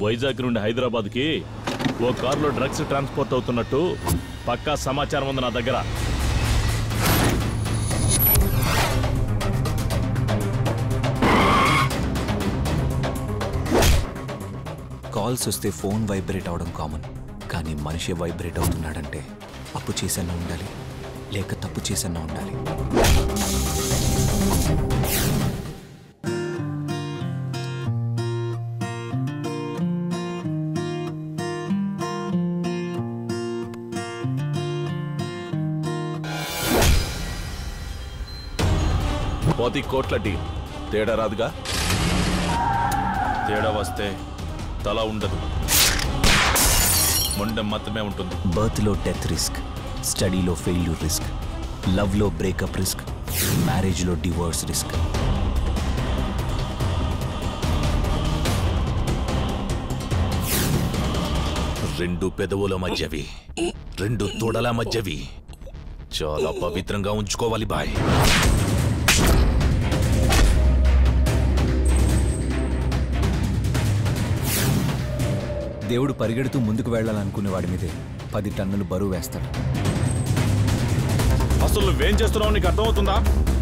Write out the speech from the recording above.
వైజాగ్ నుండి హైదరాబాద్కి ఓ కారులో డ్రగ్స్ ట్రాన్స్పోర్ట్ అవుతున్నట్టు పక్కా సమాచారం ఉంది నా దగ్గర కాల్స్ వస్తే ఫోన్ వైబ్రేట్ అవడం కామన్ కానీ మనిషి వైబ్రేట్ అవుతున్నాడంటే అప్పు చేసన్నా ఉండాలి లేక తప్పు చేసన్నా ఉండాలి పది కోట్ల డీల్ తేడా రాదుగా తేడా వస్తే తల ఉండదు మొండెం మాత్రమే ఉంటుంది బర్త్లో డెత్ రిస్క్ స్టడీలో ఫెయిల్యూర్ రిస్క్ లవ్లో బ్రేకప్ రిస్క్ మ్యారేజ్లో డివోర్స్ రిస్క్ రెండు పెదవుల మధ్యవి రెండు తొడల మధ్యవి చాలా పవిత్రంగా ఉంచుకోవాలి బాయ్ దేవుడు పరిగెడుతూ ముందుకు వెళ్ళాలనుకునే వాడి మీదే పది టన్నులు బరువు వేస్తాడు అసలు నువ్వేం చేస్తున్నావు నీకు అర్థమవుతుందా